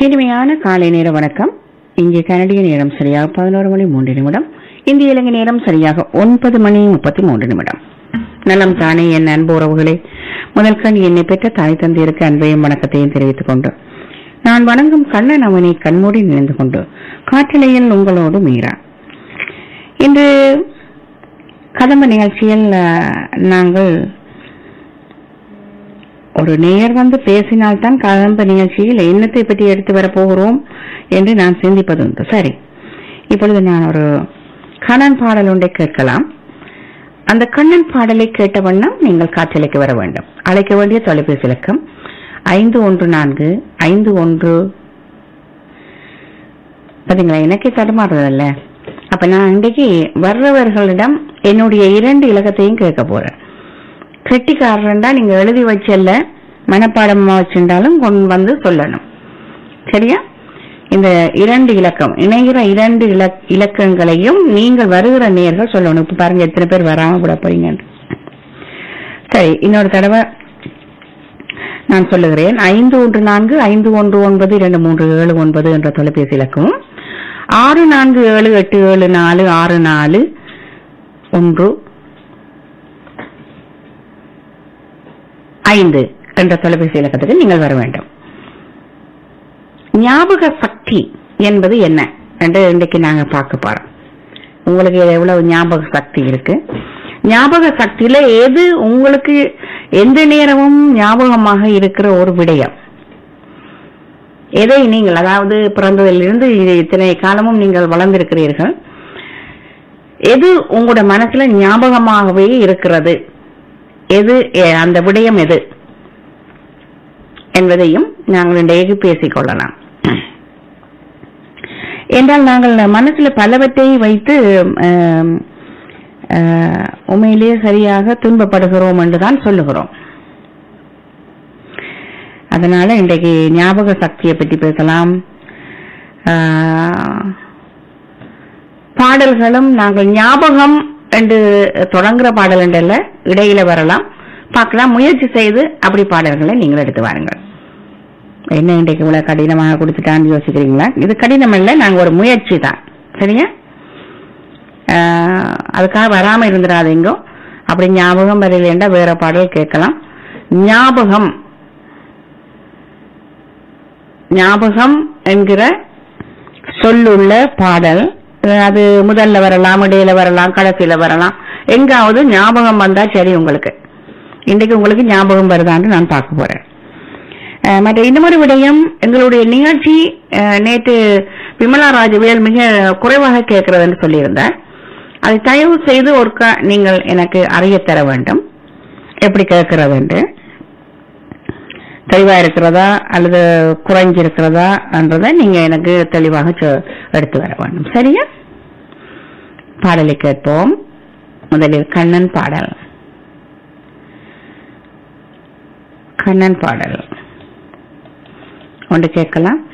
இனிமையான காலை நேர வணக்கம் இங்கே கனடிய நேரம் சரியாக பதினோரு மணி மூன்று நிமிடம் இந்திய இலங்கை நேரம் சரியாக ஒன்பது மணி முப்பத்தி மூன்று நிமிடம் நலம் தானே என் அன்பு உறவுகளே முதல் கண் என்னை பெற்ற தாய் தந்தையருக்கு அன்பையும் வணக்கத்தையும் தெரிவித்துக் கொண்டு நான் வணங்கும் கண்ணன் அவனை கண்மூடி நினைந்து கொண்டு காற்றிலையில் உங்களோடு மீறா இன்று கதம்ப நிகழ்ச்சியில் அஹ், நாங்கள் ஒரு நேயர் வந்து பேசினால்தான் கதம்ப நிகழ்ச்சியில் என்னத்தை பற்றி எடுத்து வரப் போகிறோம் என்று நான் சிந்திப்பதுண்டு சரி இப்பொழுது நான் ஒரு கண்ணன் பாடல் ஒன்றை கேட்கலாம் அந்த கண்ணன் பாடலை கேட்ட வண்ணம் நீங்கள் காற்றலைக்கு வர வேண்டும் அழைக்க வேண்டிய தொலைபேசி இலக்கம் ஐந்து ஒன்று நான்கு ஐந்து ஒன்று பாத்தீங்களா எனக்கே தடுமாறுறதில்ல அப்ப நான் இன்றைக்கு வர்றவர்களிடம் என்னுடைய இரண்டு இலக்கத்தையும் கேட்க போறேன் கெட்டிக்காரன்டா நீங்க எழுதி வச்சல்ல மனப்பாடமா வச்சிருந்தாலும் கொண்டு வந்து சொல்லணும் சரியா இந்த இரண்டு இலக்கம் இணைகிற இரண்டு இலக்- இலக்கங்களையும் நீங்கள் வருகிற நேர்கள் சொல்லணும் இப்ப பாருங்க எத்தனை பேர் வராம விட போறீங்க சரி இன்னொரு தடவை நான் சொல்லுகிறேன் ஐந்து ஒன்று நான்கு ஐந்து ஒன்று ஒன்பது இரண்டு மூன்று ஏழு ஒன்பது என்ற தொலைபேசி இலக்கமும் ஆறு நான்கு ஏழு எட்டு ஏழு நாலு ஆறு நாலு ஒன்று ஐந்து என்ற தொலைபேசி இலக்கத்துக்கு நீங்கள் வர வேண்டும் ஞாபக சக்தி என்பது என்ன என்று இன்றைக்கு நாங்க பார்க்க போறோம் உங்களுக்கு எவ்வளவு ஞாபக சக்தி இருக்கு ஞாபக சக்தியில எது உங்களுக்கு எந்த நேரமும் ஞாபகமாக இருக்கிற ஒரு விடயம் எதை நீங்கள் அதாவது பிறந்ததிலிருந்து இது இத்தனை காலமும் நீங்கள் வளர்ந்திருக்கிறீர்கள் எது உங்களோட மனசுல ஞாபகமாகவே இருக்கிறது எது எ- அந்த விடயம் எது என்பதையும் நாங்கள் இன்றைக்கு பேசிக் கொள்ளலாம் என்றால் நாங்கள் மனசுல பலவற்றை வைத்து ஆம், ஆ, உண்மையிலேயே சரியாக துன்பப்படுகிறோம் என்றுதான் சொல்லுகிறோம் அதனால இன்றைக்கு ஞாபக சக்தியை பற்றி பேசலாம் ஆ, பாடல்களும் நாங்கள் ஞாபகம் என்று தொடங்குற பாடல் என்றல்ல இடையில வரலாம் பார்க்கலாம் முயற்சி செய்து அப்படி பாடல்களை நீங்கள் எடுத்து வாருங்கள் என்ன இன்றைக்கு இவ்வளவு கடினமாக கொடுத்துட்டான்னு யோசிக்கிறீங்களா இது கடினம் இல்லை நாங்க ஒரு முயற்சி தான் சரியா ஆஹ், அதுக்காக வராம இருந்துடாதீங்க அப்படி ஞாபகம் வரலைன்னா வேற பாடல் கேட்கலாம் ஞாபகம் ஞாபகம் என்கிற சொல்லுள்ள பாடல் அஹ் அது முதல்ல வரலாம் இடையில வரலாம் கடைசியில வரலாம் எங்காவது ஞாபகம் வந்தா சரி உங்களுக்கு இன்னைக்கு உங்களுக்கு ஞாபகம் வருதான்னு நான் பார்க்க போறேன் அஹ் மற்ற இன்னொரு விடயம் எங்களுடைய நிகழ்ச்சி அஹ், நேற்று விமலா ராஜவேல் மிக குறைவாக கேட்கிறதுன்னு சொல்லியிருந்தார் அதை தயவு செய்து ஒருக்கா நீங்கள் எனக்கு அறிய தர வேண்டும் எப்படி கேட்கிறது என்று தெளிவா இருக்கிறதா அல்லது குறைஞ்சிருக்கிறதா என்றதை நீங்க எனக்கு தெளிவாக சொ- எடுத்து வர வேண்டும் சரியா பாடலை கேட்போம் முதலில் கண்ணன் பாடல் கண்ணன் பாடல் ஒன்று கேட்கலாம்